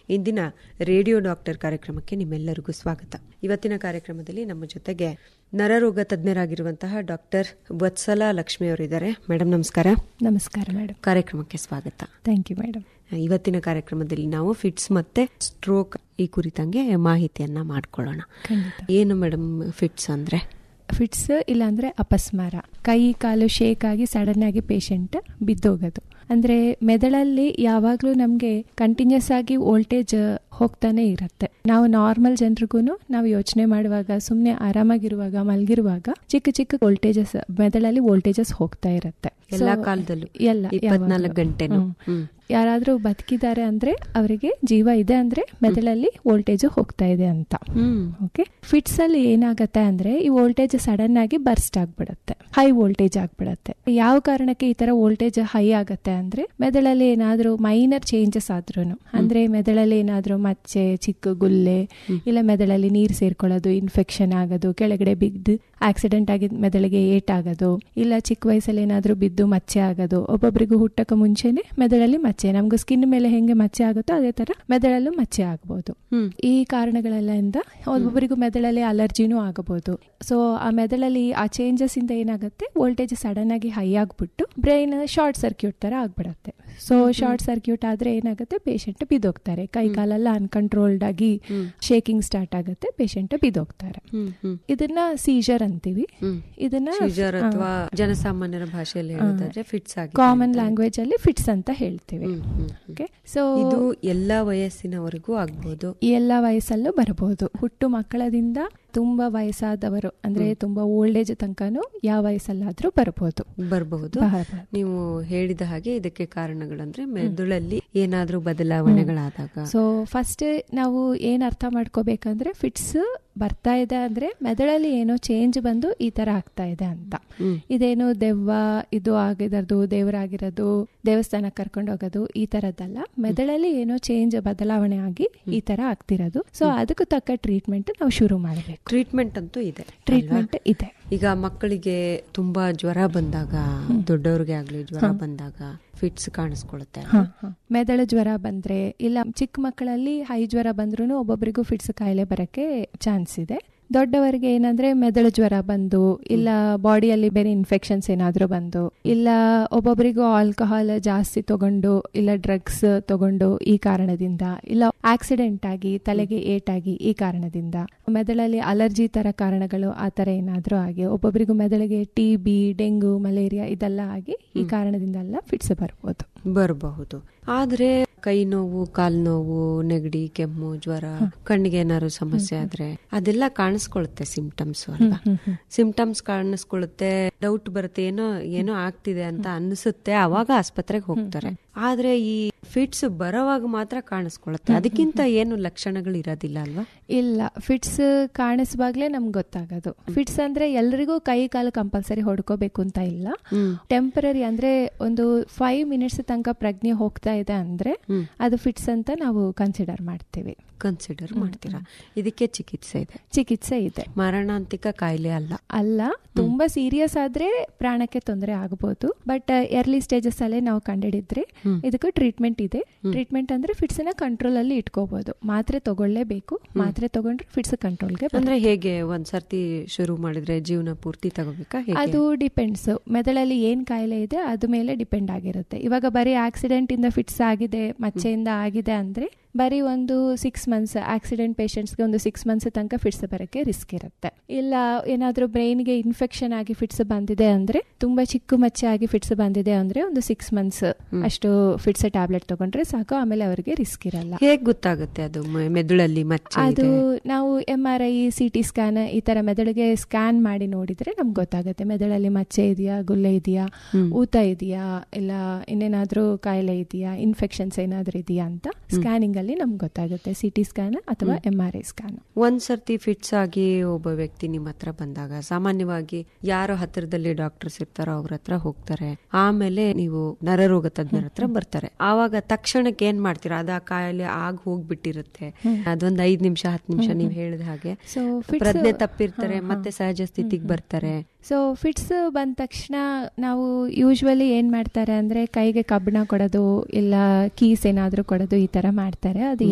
ಇಂದಿನ radio doctor ಕಾರ್ಯಕ್ರಮಕ್ಕೆ ನಿಮ್ಮೆಲ್ಲರಿಗೂ ಸ್ವಾಗತ ಇವತ್ತಿನ ಕಾರ್ಯಕ್ರಮದಲ್ಲಿ ನಮ್ಮ ಜೊತೆಗೆ ನರರೋಗ ತಜ್ಞರಾಗಿರುವಂತಹ ಡಾಕ್ಟರ್ ವತ್ಸಲ ಲಕ್ಷ್ಮಿ ಅವರಿದ್ದಾರೆ ಮೇಡಮ್ ನಮಸ್ಕಾರ ನಮಸ್ಕಾರ ಮೇಡಮ್ ಕಾರ್ಯಕ್ರಮಕ್ಕೆ ಸ್ವಾಗತ ಥ್ಯಾಂಕ್ ಯು ಮೇಡಮ್ ಇವತ್ತಿನ ಕಾರ್ಯಕ್ರಮದಲ್ಲಿ ನಾವು ಫಿಟ್ಸ್ ಮತ್ತೆ ಸ್ಟ್ರೋಕ್ ಈ ಕುರಿತಂಗೆ ಮಾಹಿತಿಯನ್ನ ಮಾಡ್ಕೊಳ್ಳೋಣ ಖಂಡಿತ ಏನು ಮೇಡಮ್ ಫಿಟ್ಸ್ ಅಂದ್ರೆ ಫಿಟ್ಸ್ ಇಲ್ಲಾಂದ್ರೆ ಅಪಸ್ಮಾರ ಕೈ ಕಾಲು ಶೇಕ್ ಆಗಿ ಸಡನ್ ಆಗಿ ಪೇಷಂಟ್ ಬಿದ್ದೋಗೋದು ಅಂದ್ರೆ ಮೆದುಳಲ್ಲಿ ಯಾವಾಗ್ಲೂ ನಮ್ಗೆ ಕಂಟಿನ್ಯೂಸ್ ಆಗಿ ವೋಲ್ಟೇಜ್ ಹೋಗ್ತಾನೆ ಇರುತ್ತೆ ನಾವು ನಾರ್ಮಲ್ ಜನರಿಗೂ ನಾವು ಯೋಚನೆ ಮಾಡುವಾಗ ಸುಮ್ಮನೆ ಆರಾಮಾಗಿರುವಾಗ ಮಲಗಿರುವಾಗ ಚಿಕ್ಕ ಚಿಕ್ಕ ವೋಲ್ಟೇಜಸ್ ಮೆದುಳಲ್ಲಿ ವೋಲ್ಟೇಜಸ್ ಹೋಗ್ತಾ ಇರುತ್ತೆ ಎಲ್ಲಾ So, ಕಾಲದಲ್ಲೂ ಎಲ್ಲ ಇಪ್ಪತ್ನಾಲ್ಕು ಯಾವಾಗ್ಲೂ. ಗಂಟೆನು ಹ್ಮ್. ಹ್ಮ್. ಯಾರಾದ್ರೂ ಬದುಕಿದ್ದಾರೆ ಅಂದ್ರೆ ಅವರಿಗೆ ಜೀವ ಇದೆ ಅಂದ್ರೆ ಮೆದುಳಲ್ಲಿ ವೋಲ್ಟೇಜ್ ಹೋಗ್ತಾ ಇದೆ ಅಂತ ಹ್ಮ್ ಓಕೆ ಫಿಟ್ಸ್ ಅಲ್ಲಿ ಏನಾಗತ್ತೆ ಅಂದ್ರೆ ಈ ವೋಲ್ಟೇಜ್ ಸಡನ್ ಆಗಿ ಬರ್ಸ್ಟ್ ಆಗ್ಬಿಡತ್ತೆ ಹೈ ವೋಲ್ಟೇಜ್ ಆಗ್ಬಿಡತ್ತೆ ಯಾವ ಕಾರಣಕ್ಕೆ ಈ ತರ ವೋಲ್ಟೇಜ್ ಹೈ ಆಗತ್ತೆ ಅಂದ್ರೆ ಮೆದುಳಲ್ಲಿ ಏನಾದ್ರೂ ಮೈನರ್ ಚೇಂಜಸ್ ಆದ್ರೂ ಅಂದ್ರೆ ಮೆದುಳಲ್ಲಿ ಏನಾದ್ರೂ ಮಚ್ಚೆ ಚಿಕ್ಕ ಗುಲ್ಲೆ ಇಲ್ಲ ಮೆದುಳಲ್ಲಿ ನೀರು ಸೇರ್ಕೊಳ್ಳೋದು ಇನ್ಫೆಕ್ಷನ್ ಆಗೋದು ಕೆಳಗಡೆ ಬಿದ್ದು ಆಕ್ಸಿಡೆಂಟ್ ಆಗಿ ಮೆದುಳಿಗೆ ಏಟ್ ಆಗೋದು ಇಲ್ಲ ಚಿಕ್ಕ ವಯಸ್ಸಲ್ಲಿ ಏನಾದ್ರೂ ಬಿದ್ದು ಮಚ್ಚೆ ಆಗೋದು ಒಬ್ಬೊಬ್ಬರಿಗೂ ಹುಟ್ಟಕ್ಕೆ ಮುಂಚೆನೆ ಮೆದುಳಲ್ಲಿ ಮಚ್ಚೆ ನಮ್ಗೆ ಸ್ಕಿನ್ ಮೇಲೆ ಹೆಂಗೆ ಮಚ್ಚೆ ಆಗುತ್ತೋ ಅದೇ ತರ ಮೆದುಳಲ್ಲೂ ಮಚ್ಚೆ ಆಗ್ಬೋದು ಹ್ಮ್ ಈ ಕಾರಣಗಳೆಲ್ಲ ಒಬ್ಬೊಬ್ಬರಿಗೂ ಮೆದುಳಲ್ಲಿ ಅಲರ್ಜಿನೂ ಆಗಬಹುದು ಸೊ ಆ ಮೆದುಳಲ್ಲಿ ಆ ಚೇಂಜಸ್ ಇಂದ ಏನಾಗುತ್ತೆ ವೋಲ್ಟೇಜ್ ಸಡನ್ ಆಗಿ ಹೈ ಆಗ್ಬಿಟ್ಟು ಬ್ರೈನ್ ಶಾರ್ಟ್ ಸರ್ಕ್ಯೂಟ್ ತರ ಆಗ್ಬಿಡತ್ತೆ ಸೊ ಶಾರ್ಟ್ ಸರ್ಕ್ಯೂಟ್ ಆದ್ರೆ ಏನಾಗುತ್ತೆ ಪೇಷಂಟ್ ಬಿದ್ದೋಗ್ತಾರೆ ಕೈ ಕಾಲೆಲ್ಲ ಅನ್ಕಂಟ್ರೋಲ್ಡ್ ಆಗಿ ಹ್ಮ್. ಶೇಕಿಂಗ್ ಸ್ಟಾರ್ಟ್ ಆಗುತ್ತೆ ಪೇಷಂಟ್ ಬಿದ್ದೋಗ್ತಾರೆ ಹ್ಮ್ ಹ್ಮ್ ಇದನ್ನ ಸೀಜರ್ ಅಂತೀವಿ ಹ್ಮ್ ಇದನ್ನ ಸೀಜರ್ ಅಥವಾ ಜನಸಾಮಾನ್ಯರ ಭಾಷೆಯಲ್ಲಿ ಹೇಳೋದಾದ್ರೆ ಫಿಟ್ಸ್ ಆಗಿ ಕಾಮನ್ ಲ್ಯಾಂಗ್ವೇಜ್ ಅಲ್ಲಿ ಫಿಟ್ಸ್ ಅಂತ ಹೇಳ್ತೀವಿ ಹ್ಮ್, ಹ್ಮ್, ಹ್ಮ್. ಓಕೆ ಸೊ ಇದು ಎಲ್ಲಾ ವಯಸ್ಸಿನವರೆಗೂ ಆಗ್ಬೋದು ಎಲ್ಲ ವಯಸ್ಸಲ್ಲೂ ಬರಬಹುದು ಹುಟ್ಟು ಮಕ್ಕಳದಿಂದ ತುಂಬಾ ವಯಸ್ಸಾದವರು ಅಂದ್ರೆ ತುಂಬಾ ಓಲ್ಡ್ ಏಜ್ ತನಕನೂ ಯಾವ ವಯಸ್ಸಲ್ಲಾದ್ರೂ ಬರಬಹುದು ಬರಬಹುದು ಬರಬಹುದು. ನೀವು ಹೇಳಿದ ಹಾಗೆ ಇದಕ್ಕೆ ಕಾರಣಗಳಂದ್ರೆ ಮೆದುಳಲ್ಲಿ ಏನಾದ್ರೂ ಬದಲಾವಣೆಗಳಾದಾಗ ಸೊ ಫಸ್ಟ್ ನಾವು ಏನ್ ಅರ್ಥ ಮಾಡ್ಕೋಬೇಕಂದ್ರೆ ಫಿಟ್ಸ್ ಬರ್ತಾ ಇದೆ ಅಂದ್ರೆ ಮೆದುಳಲ್ಲಿ ಏನೋ ಚೇಂಜ್ ಬಂದು ಈ ತರ ಆಗ್ತಾ ಇದೆ ಅಂತ ಹ್ಮ್. ಇದೇನು ದೆವ್ವ ಇದು ಆಗಿರೋದು ದೇವರಾಗಿರೋದು ದೇವಸ್ಥಾನ ಕರ್ಕೊಂಡು ಹೋಗೋದು ಈ ತರದ್ದಲ್ಲ ಮೆದುಳಲ್ಲಿ ಏನೋ ಚೇಂಜ್ ಬದಲಾವಣೆ ಆಗಿ ಈ ತರ ಆಗ್ತಿರೋದು ಸೊ ಅದಕ್ಕೂ ತಕ್ಕ ಟ್ರೀಟ್ಮೆಂಟ್ ನಾವು ಶುರು ಮಾಡಬೇಕು ಟ್ರೀಟ್ಮೆಂಟ್ ಅಂತೂ ಇದೆ ಟ್ರೀಟ್ಮೆಂಟ್ ಇದೆ ಈಗ ಮಕ್ಕಳಿಗೆ ತುಂಬಾ ಜ್ವರ ಬಂದಾಗ ದೊಡ್ಡವ್ರಿಗೆ ಆಗ್ಲಿ ಜ್ವರ ಬಂದಾಗ ಫಿಟ್ಸ್ ಕಾಣಿಸ್ಕೊಳುತ್ತೆ ಹ, ಹ. ಮೆದುಳು ಜ್ವರ ಬಂದ್ರೆ ಇಲ್ಲ ಚಿಕ್ಕ ಮಕ್ಕಳಲ್ಲಿ ಹೈ ಜ್ವರ ಬಂದ್ರೂ ಒಬ್ಬೊಬ್ಬರಿಗೂ ಫಿಟ್ಸ್ ಕಾಯಿಲೆ ಬರಕ್ಕೆ ಚಾನ್ಸ್ ಇದೆ ದೊಡ್ಡವರಿಗೆ ಏನಂದ್ರೆ ಮೆದುಳು ಜ್ವರ ಬಂದು ಇಲ್ಲ ಬಾಡಿಯಲ್ಲಿ ಬೇರೆ ಇನ್ಫೆಕ್ಷನ್ಸ್ ಏನಾದ್ರೂ ಬಂದು ಇಲ್ಲ ಒಬ್ಬೊಬ್ಬರಿಗೂ ಆಲ್ಕೋಹಾಲ್ ಜಾಸ್ತಿ ತಗೊಂಡು ಇಲ್ಲ ಡ್ರಗ್ಸ್ ತಗೊಂಡು ಈ ಕಾರಣದಿಂದ ಇಲ್ಲ ಆಕ್ಸಿಡೆಂಟ್ ಆಗಿ ತಲೆಗೆ ಏಟಾಗಿ ಈ ಕಾರಣದಿಂದ ಮೆದುಳಲ್ಲಿ ಅಲರ್ಜಿ ತರ ಕಾರಣಗಳು ಆ ತರ ಏನಾದ್ರೂ ಆಗಿ ಒಬ್ಬೊಬ್ಬರಿಗೂ ಮೆದುಳಿಗೆ ಟಿ ಬಿ ಡೆಂಗು ಮಲೇರಿಯಾ ಇದೆಲ್ಲ ಆಗಿ ಈ ಕಾರಣದಿಂದ ಎಲ್ಲ ಫಿಟ್ಸ್ ಬರ್ಬೋದು ಬರಬಹುದು ಆದ್ರೆ ಕೈ ನೋವು ಕಾಲ್ ನೋವು ನೆಗಡಿ ಕೆಮ್ಮು ಜ್ವರ ಕಣ್ಣಿಗೆ ಏನಾದ್ರು ಸಮಸ್ಯೆ ಆದ್ರೆ ಅದೆಲ್ಲ ಕಾಣಿಸ್ಕೊಳುತ್ತೆ ಸಿಂಪ್ಟಮ್ಸ್ ಅಲ್ವಾ ಸಿಂಪ್ಟಮ್ಸ್ ಕಾಣಿಸ್ಕೊಳ್ಳುತ್ತೆ ಡೌಟ್ ಬರುತ್ತೆ ಏನೋ ಏನೋ ಆಗ್ತಿದೆ ಅಂತ ಅನ್ಸುತ್ತೆ ಅವಾಗ ಆಸ್ಪತ್ರೆಗೆ ಹೋಗ್ತಾರೆ ಆದ್ರೆ ಈ ಫಿಟ್ಸ್ ಬರೋವಾಗ ಮಾತ್ರ ಕಾಣಿಸ್ಕೊಳುತ್ತೆ ಅದಕ್ಕಿಂತ ಏನು ಲಕ್ಷಣಗಳು ಇರೋದಿಲ್ಲ ಅಲ್ವಾ ಇಲ್ಲ ಫಿಟ್ಸ್ ಕಾಣಿಸುವಾಗ್ಲೇ ನಮ್ಗೆ ಗೊತ್ತಾಗೋದು ಫಿಟ್ಸ್ ಅಂದ್ರೆ ಎಲ್ರಿಗೂ ಕೈ ಕಾಲು ಕಂಪಲ್ಸರಿ ಹೊಡ್ಕೋಬೇಕು ಅಂತ ಇಲ್ಲ ಟೆಂಪರರಿ ಅಂದ್ರೆ ಒಂದು ಫೈವ್ ಮಿನಿಟ್ಸ್ ತನಕ ಪ್ರಜ್ಞೆ ಹೋಗ್ತಾ ಇದೆ ಅಂದ್ರೆ ಹ್ಮ್. ಅದು ಫಿಟ್ಸ್ ಅಂತ ನಾವು ಕನ್ಸಿಡರ್ ಮಾಡ್ತೀವಿ ಕನ್ಸಿಡರ್ ಮಾಡ್ತೀರಾ ಇದಕ್ಕೆ ಚಿಕಿತ್ಸೆ ಇದೆ ಚಿಕಿತ್ಸೆ ಇದೆ ಮಾರಣಾಂತಿಕ ಕಾಯಿಲೆ ಅಲ್ಲ ಅಲ್ಲ ತುಂಬಾ ಸೀರಿಯಸ್ ಆದ್ರೆ ಪ್ರಾಣಕ್ಕೆ ತೊಂದರೆ ಆಗಬಹುದು ಬಟ್ ಎರ್ಲಿ ಸ್ಟೇಜಸ್ ಅಲ್ಲೇ ನಾವು ಕಂಡಿಡಿದ್ರೆ ಇದಕ್ಕೆ ಟ್ರೀಟ್ಮೆಂಟ್ ಇದೆ ಟ್ರೀಟ್ಮೆಂಟ್ ಅಂದ್ರೆ ಫಿಟ್ಸ್ ನ ಕಂಟ್ರೋಲ್ ಅಲ್ಲಿ ಇಟ್ಕೋಬಹುದು ಮಾತ್ರೆ ತಗೊಳ್ಳೇಬೇಕು ಮಾತ್ರೆ ತಗೊಂಡ್ರೆ ಫಿಟ್ಸ್ ಕಂಟ್ರೋಲ್ಗೆ ಅಂದ್ರೆ ಹೇಗೆ ಒಂದ್ ಸರ್ತಿ ಶುರು ಮಾಡಿದ್ರೆ ಜೀವನ ಪೂರ್ತಿ ತಗೋಬೇಕಾ ಹೇಗೆ ಅದು ಡಿಪೆಂಡ್ಸ್ ಮೆದುಳಲ್ಲಿ ಏನ್ ಕಾಯಿಲೆ ಇದೆ ಅದ್ರ ಮೇಲೆ ಡಿಪೆಂಡ್ ಆಗಿರುತ್ತೆ ಇವಾಗ ಬರೀ ಆಕ್ಸಿಡೆಂಟ್ ಇಂದ ಫಿಟ್ಸ್ ಆಗಿದೆ ಮಚ್ಚೆಯಿಂದ ಆಗಿದೆ ಅಂದ್ರೆ ಬರೀ ಒಂದು ಸಿಕ್ಸ್ ಮಂತ್ಸ್ ಆಕ್ಸಿಡೆಂಟ್ ಪೇಷಂಟ್ಸ್ಗೆ ಒಂದು ಸಿಕ್ಸ್ ಮಂತ್ಸ್ ತನಕ ಫಿಟ್ಸ್ ಬರೋಕ್ಕೆ ರಿಸ್ಕ್ ಇರುತ್ತೆ ಇಲ್ಲ ಏನಾದರೂ ಬ್ರೈನ್ಗೆ ಇನ್ಫೆಕ್ಷನ್ ಆಗಿ ಫಿಟ್ಸ್ ಬಂದಿದೆ ಅಂದ್ರೆ ತುಂಬಾ ಚಿಕ್ಕ ಮಚ್ಚೆ ಆಗಿ ಫಿಟ್ಸ್ ಬಂದಿದೆ ಅಂದ್ರೆ ಒಂದು ಸಿಕ್ಸ್ ಮಂತ್ಸ್ ಅಷ್ಟು ಫಿಟ್ಸ್ ಟ್ಯಾಬ್ಲೆಟ್ ತಗೊಂಡ್ರೆ ಸಾಕು ಆಮೇಲೆ ಅವರಿಗೆ ರಿಸ್ಕ್ ಇರಲ್ಲ ಹೇಗ್ ಗೊತ್ತಾಗುತ್ತೆ ಅದು ಮ- ಮೆದುಳಲ್ಲಿ ಮಚ್ಚೆ ಅದು ಇದೆ ನಾವು M R I C T scan ಈ ತರ ಮೆದುಳಿಗೆ ಸ್ಕ್ಯಾನ್ ಮಾಡಿ ನೋಡಿದ್ರೆ ನಮ್ಗೆ ಗೊತ್ತಾಗುತ್ತೆ ಮೆದುಳಲ್ಲಿ ಮಚ್ಚೆ ಇದೆಯಾ ಗುಲ್ಲೆ ಇದೆಯಾ ಊತ ಇದೆಯಾ ಇಲ್ಲ ಇನ್ನೇನಾದ್ರೂ ಕಾಯಿಲೆ ಇದೆಯಾ ಇನ್ಫೆಕ್ಷನ್ಸ್ ಏನಾದ್ರೂ ಇದೆಯಾ ಅಂತ ಸ್ಕ್ಯಾನಿಂಗ್ ಅಲ್ಲಿ ನಮ್ಗೆ ಗೊತ್ತಾಗುತ್ತೆ ಸಿ ಟಿ ಸ್ಕ್ಯಾನ್ ಅಥವಾ ಎಂ ಆರ್ ಐ ಸ್ಕ್ಯಾನ್ ಒಂದ್ ಸರ್ತಿ ಫಿಟ್ಸ್ ಆಗಿ ಒಬ್ಬ ವ್ಯಕ್ತಿ ನಿಮ್ಮ ಹತ್ರ ಬಂದಾಗ ಸಾಮಾನ್ಯವಾಗಿ ಯಾರು ಹತ್ತಿರದಲ್ಲಿ ಡಾಕ್ಟರ್ಸ್ ಇರ್ತಾರೋ ಅವ್ರ ಹತ್ರ ಹೋಗ್ತಾರೆ ಆಮೇಲೆ ನೀವು ನರರೋಗ ತಜ್ಞರ ಹತ್ರ ಬರ್ತಾರೆ ಆವಾಗ ತಕ್ಷಣಕ್ಕೆ ಏನ್ ಮಾಡ್ತೀರಾ ಅದ ಕಾಯಿಲೆ ಆಗ್ ಹೋಗ್ಬಿಟ್ಟಿರುತ್ತೆ ಅದೊಂದ್ ಐದ್ ನಿಮಿಷ ಹತ್ತು ನಿಮಿಷ ನೀವ್ ಹೇಳಿದ ಹಾಗೆ ಸೊ ಫಿಟ್ಸ್ ಪ್ರಜ್ಞೆ ತಪ್ಪಿರ್ತಾರೆ ಮತ್ತೆ ಸಹಜ ಸ್ಥಿತಿಗೆ ಬರ್ತಾರೆ ಸೊ ಫಿಟ್ಸ್ ಬಂದ ತಕ್ಷಣ ನಾವು ಯೂಶ್ವಲಿ ಏನ್ ಮಾಡ್ತಾರೆ ಅಂದ್ರೆ ಕೈಗೆ ಕಬ್ಬಣ ಕೊಡೋದು ಇಲ್ಲ ಕೀಸ್ ಏನಾದ್ರೂ ಕೊಡೋದು ಈ ತರ ಮಾಡ್ತಾರೆ ಅದು